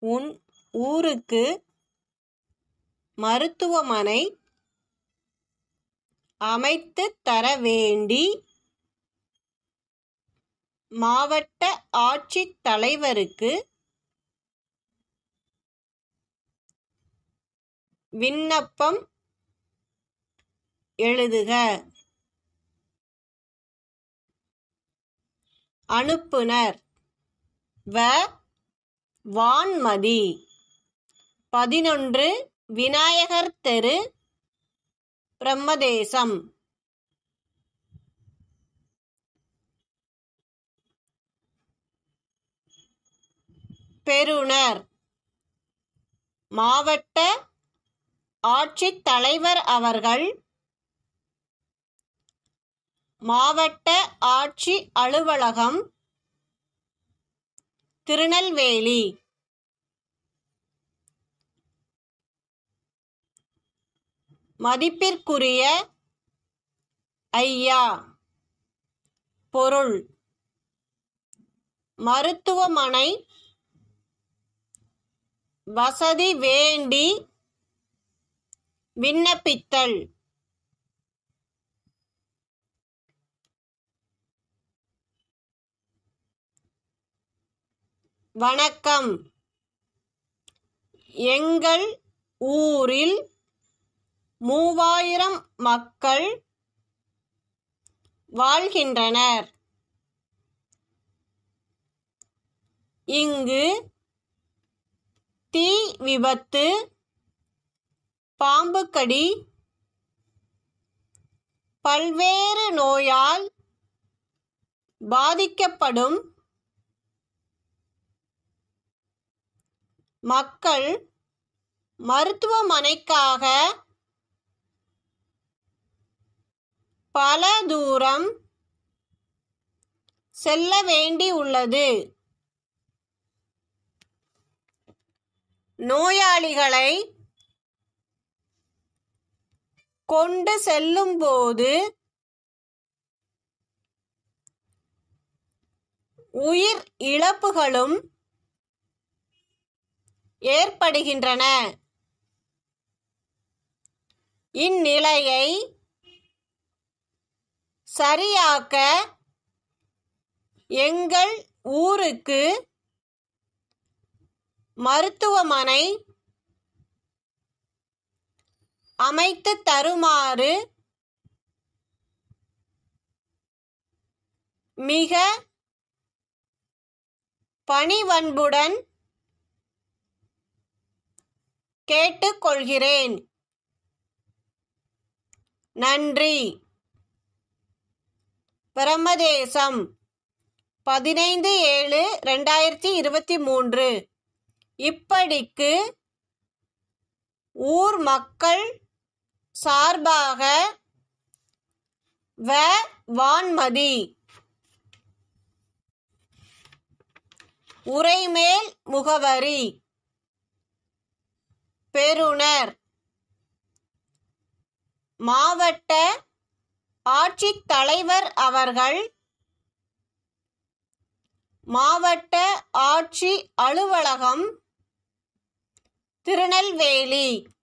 உன் ஊருக்கு மருத்துவமனை அமைத்துத் தர வேண்டி மாவட்ட ஆட்சித் தலைவருக்கு விண்ணப்பம் எழுதுக அனுப்புனர் வ வான்மதி பதினொன்று விநாயகர் தெரு பிரம்மதேசம் பெறுநர் மாவட்ட ஆட்சித் தலைவர் அவர்கள் மாவட்ட ஆட்சி அலுவலகம் திருநெல்வேலி மதிப்பிற்குரிய ஐயா பொருள் மருத்துவமனை வசதி வேண்டி விண்ணப்பித்தல் வணக்கம் எங்கள் ஊரில் மூவாயிரம் மக்கள் வாழ்கின்றனர் இங்கு தீ விபத்து பாம்புக்கடி பல்வேறு நோயால் பாதிக்கப்படும் மக்கள் மருத்துவமனைக்காக பல தூரம் செல்ல வேண்டியுள்ளது நோயாளிகளை கொண்டு செல்லும்போது உயிர் இழப்புகளும் ஏற்படுகின்றன இந்நிலையை சரியாக்க எங்கள் ஊருக்கு மருத்துவமனை அமைத்து தருமாறு மிக பணிவன்புடன் கேட்டுக்கொள்கிறேன் நன்றி பிரம்மதேசம் பதினைந்து ஏழு ரெண்டாயிரத்தி இருபத்தி மூன்று இப்படிக்கு ஊர் மக்கள் சார்பாக வ வான்மதி உரைமேல் முகவரி பெறுநர் மாவட்ட ஆட்சித் தலைவர் அவர்கள் மாவட்ட ஆட்சி அலுவலகம் திருநெல்வேலி